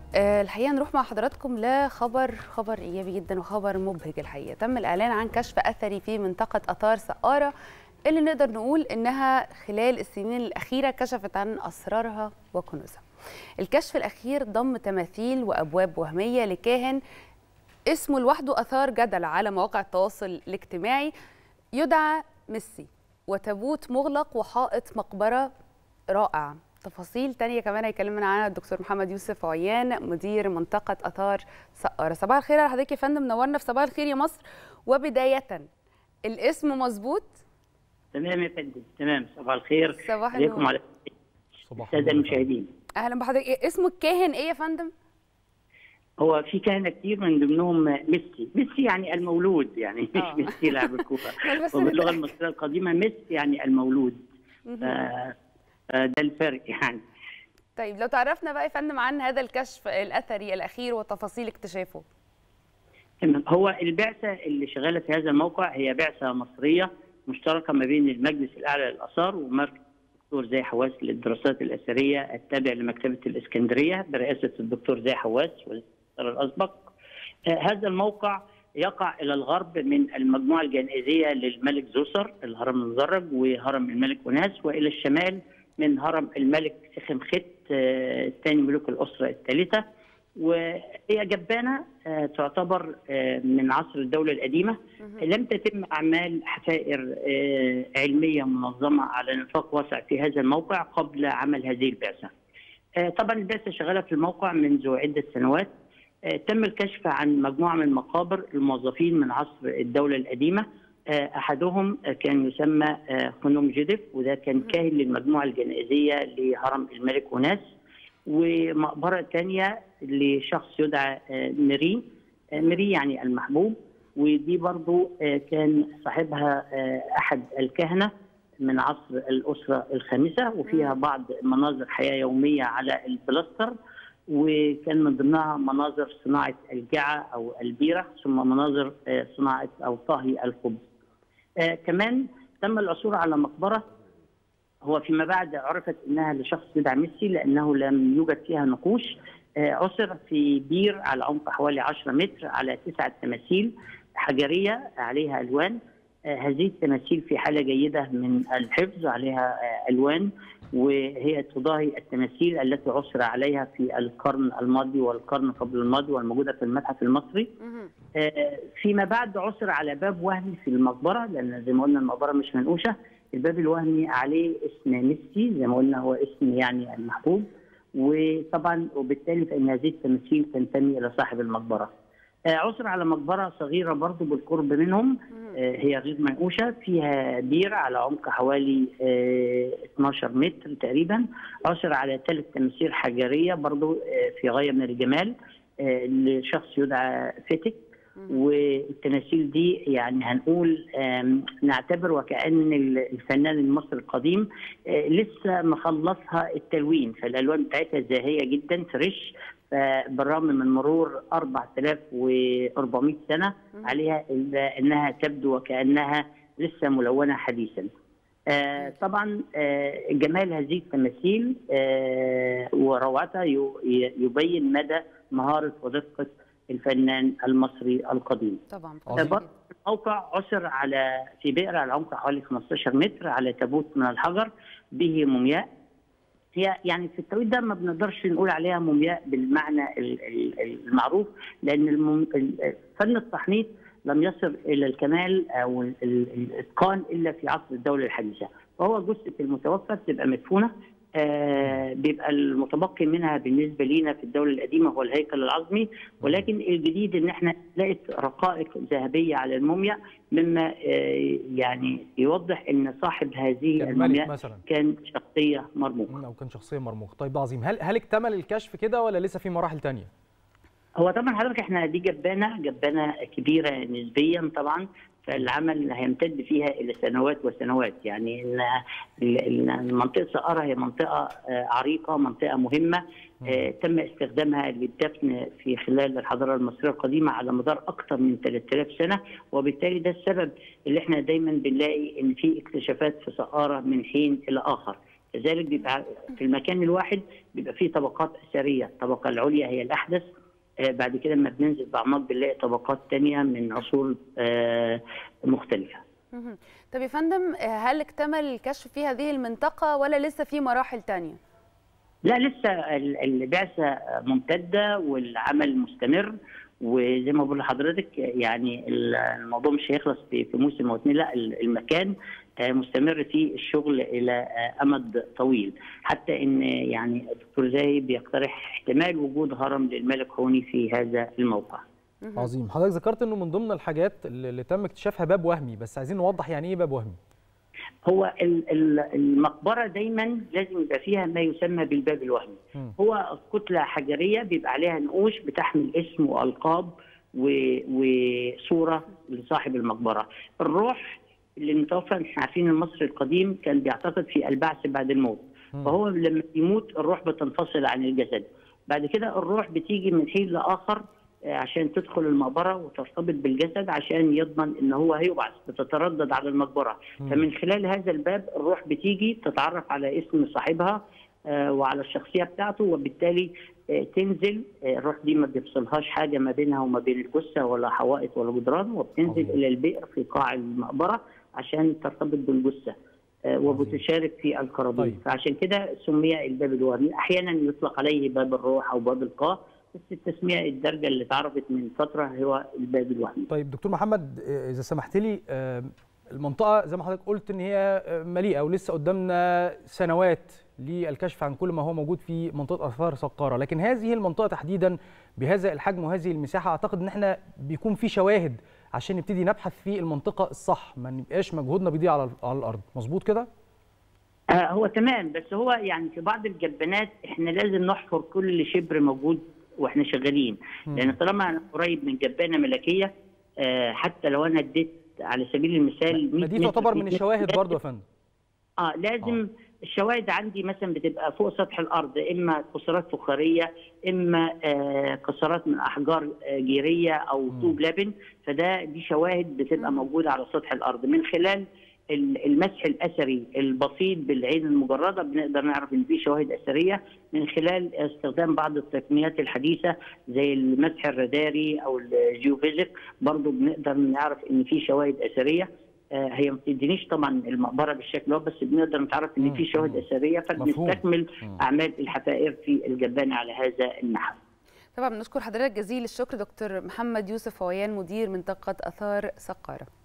آه، الحقيقه نروح مع حضراتكم لخبر خبر ايجابي جدا وخبر مبهج الحقيقه تم الاعلان عن كشف اثري في منطقه اثار سقاره اللي نقدر نقول انها خلال السنين الاخيره كشفت عن اسرارها وكنوزها الكشف الاخير ضم تماثيل وابواب وهميه لكاهن اسمه لوحده اثار جدل على مواقع التواصل الاجتماعي يدعى ميسي وتابوت مغلق وحائط مقبره رائع تفاصيل تانية كمان هيكلمنا عنها الدكتور محمد يوسف عيان مدير منطقة أثار سقارة صباح الخير على حضرتك يا فندم نورنا في صباح الخير يا مصر وبداية الاسم مظبوط تمام يا فندم تمام صباح الخير صباح عليكم النور على صباح الساده النور. المشاهدين أهلا بحضرتك إيه اسمه الكاهن إيه يا فندم؟ هو في كهنه كتير من ضمنهم ميسي ميسي يعني المولود يعني مش آه. ميسي لاعب الكوره بس وباللغه نتأكد. المصريه القديمه ميسي يعني المولود ف- آه، ده الفرق يعني طيب لو تعرفنا بقى يا فندم عن هذا الكشف الأثري الأخير وتفاصيل اكتشافه تمام. هو البعثه اللي شغاله في هذا الموقع هي بعثه مصريه مشتركه ما بين المجلس الاعلى للاثار ومركز الدكتور زي حواس للدراسات الاثريه التابع لمكتبه الاسكندريه برئاسه الدكتور زي حواس وزير الاثار الاسبق. آه، هذا الموقع يقع الى الغرب من المجموعه الجنائزيه للملك زوسر الهرم المزرج وهرم الملك وناس والى الشمال من هرم الملك سخم خت آه، ثاني ملوك الاسره الثالثه وهي جبانه آه، تعتبر آه، من عصر الدوله القديمه لم تتم اعمال حفائر آه، علميه منظمه على نطاق واسع في هذا الموقع قبل عمل هذه البعثه. آه، طبعا البعثه شغاله في الموقع منذ عده سنوات آه، تم الكشف عن مجموعه من مقابر الموظفين من عصر الدوله القديمه آه، احدهم آه، كان يسمى آه، خنوم جدف وده كان كاهن للمجموعه الجنائزيه لهرم الملك وناس ومقبره ثانيه لشخص يدعى آه، ميري آه، ميري يعني المحبوب ودي برضو آه، كان صاحبها آه، احد الكهنه من عصر الاسره الخامسه وفيها بعض مناظر حياه يوميه على البلاستر وكان من ضمنها مناظر صناعه الجعه او البيره ثم مناظر آه، صناعه او طهي الخبز. آه، كمان تم العثور على مقبره هو فيما بعد عرفت انها لشخص يدعى ميسي لانه لم يوجد فيها نقوش آه، عثر في بير على عمق حوالي 10 متر على تسعه تماثيل حجريه عليها الوان آه، هذه التماثيل في حاله جيده من الحفظ عليها آه، الوان وهي تضاهي التماثيل التي عثر عليها في القرن الماضي والقرن قبل الماضي والموجوده في المتحف المصري مهم. آه، فيما بعد عثر على باب وهمي في المقبره لان زي ما قلنا المقبره مش منقوشه الباب الوهمي عليه اسم ميسي زي ما قلنا هو اسم يعني المحبوب وطبعا وبالتالي فان هذه التماثيل تنتمي الى صاحب المقبره. آه، عثر على مقبره صغيره برضو بالقرب منهم آه، هي غير منقوشه فيها بير على عمق حوالي آه، 12 متر تقريبا عثر على ثلاث تماثيل حجريه برضو آه، في غايه من الجمال آه، لشخص يدعى فتك والتماثيل دي يعني هنقول آم، نعتبر وكأن الفنان المصري القديم آه، لسه مخلصها التلوين فالألوان بتاعتها زاهية جدا فريش بالرغم من مرور 4400 سنة عليها إلا أنها تبدو وكأنها لسه ملونة حديثا آه، طبعا آه، جمال هذه التماثيل آه، وروعتها يو- يبين مدى مهارة ودقة الفنان المصري القديم طبعا عظيم. جدا. الموقع عثر على في بئر على عمق حوالي 15 متر على تابوت من الحجر به مومياء هي يعني في التوقيت ده ما بنقدرش نقول عليها مومياء بالمعنى ال- ال- المعروف لان المم- ال- فن التحنيط لم يصل الى الكمال او ال- ال- الاتقان الا في عصر الدوله الحديثه وهو جثه المتوفى بتبقى مدفونه آه بيبقى المتبقي منها بالنسبه لينا في الدوله القديمه هو الهيكل العظمي ولكن الجديد ان احنا لقيت رقائق ذهبيه على الموميا مما آه يعني يوضح ان صاحب هذه كان الموميا ملك مثلا كان شخصيه مرموقه او كان شخصيه مرموقه طيب ده عظيم هل هل اكتمل الكشف كده ولا لسه في مراحل تانية هو طبعا حضرتك احنا دي جبانه جبانه كبيره نسبيا طبعا فالعمل هيمتد فيها الى سنوات وسنوات يعني ان ال- ال- منطقه سقاره هي منطقه آه، عريقه منطقه مهمه آه، تم استخدامها للدفن في خلال الحضاره المصريه القديمه على مدار اكثر من 3000 سنه وبالتالي ده السبب اللي احنا دايما بنلاقي ان في اكتشافات في سقاره من حين الى اخر كذلك بيبقى في المكان الواحد بيبقى فيه طبقات اثريه الطبقه العليا هي الاحدث آه، بعد كده لما بننزل باعماق بنلاقي طبقات تانية من عصور آه، مختلفه مهم. طب يا فندم آه، هل اكتمل الكشف في هذه المنطقة ولا لسه في مراحل تانية؟ لا لسه ال- البعثه ممتده والعمل مستمر وزي ما بقول لحضرتك يعني ال- الموضوع مش هيخلص في في موسم او اتنين لا ال- المكان آه، مستمر في الشغل الى آه، امد طويل حتى ان يعني الدكتور زاهي بيقترح احتمال وجود هرم للملك هوني في هذا الموقع مهم. عظيم حضرتك ذكرت انه من ضمن الحاجات اللي اللي تم اكتشافها باب وهمي بس عايزين نوضح يعني ايه باب وهمي هو ال- ال- المقبره دايما لازم يبقى فيها ما يسمى بالباب الوهمي مم. هو كتله حجريه بيبقى عليها نقوش بتحمل اسم والقاب و- وصوره لصاحب المقبره الروح اللي متوفى احنا عارفين المصري القديم كان بيعتقد في البعث بعد الموت مم. فهو لما يموت الروح بتنفصل عن الجسد بعد كده الروح بتيجي من حين لاخر آه، عشان تدخل المقبره وترتبط بالجسد عشان يضمن ان هو هيبعث بتتردد على المقبره مم. فمن خلال هذا الباب الروح بتيجي تتعرف على اسم صاحبها آه، وعلى الشخصيه بتاعته وبالتالي آه، تنزل آه، الروح دي ما بيفصلهاش حاجه ما بينها وما بين الجثه ولا حوائط ولا جدران وبتنزل عظيم. الى البئر في قاع المقبره عشان ترتبط بالجثه آه، وبتشارك في القرابين طيب. فعشان كده سمي الباب الوهمي احيانا يطلق عليه باب الروح او باب القاع بس التسميه الدارجه اللي اتعرفت من فتره هو الباب الوهمي طيب دكتور محمد آه، اذا سمحت لي آه، المنطقه زي ما حضرتك قلت ان هي آه، مليئه ولسه قدامنا سنوات للكشف عن كل ما هو موجود في منطقه اثار سقاره لكن هذه المنطقه تحديدا بهذا الحجم وهذه المساحه اعتقد ان احنا بيكون في شواهد عشان نبتدي نبحث في المنطقه الصح ما نبقاش مجهودنا بيضيع على على الارض مظبوط كده آه هو تمام بس هو يعني في بعض الجبانات احنا لازم نحفر كل شبر موجود واحنا شغالين مم. لان طالما انا قريب من جبانه ملكيه آه حتى لو انا اديت على سبيل المثال ما 100 دي متر تعتبر في من 100 الشواهد متر، برضو يا فندم اه لازم الشواهد عندي مثلا بتبقى فوق سطح الارض اما كسرات فخاريه اما آه كسرات من احجار آه جيريه او مم. طوب لبن فده دي شواهد بتبقى مم. موجوده على سطح الارض من خلال ال- المسح الاثري البسيط بالعين المجرده بنقدر نعرف ان في شواهد اثريه من خلال استخدام بعض التقنيات الحديثه زي المسح الراداري او الجيوفيزيك برضو بنقدر نعرف ان في شواهد اثريه آه، هي ما بتدينيش طبعا المقبره بالشكل ده بس بنقدر نتعرف ان مم. في شواهد مم. اثريه فبنستكمل مم. اعمال الحفائر في الجبانه على هذا النحو طبعا بنشكر حضرتك جزيل الشكر دكتور محمد يوسف فويان مدير منطقة أثار سقارة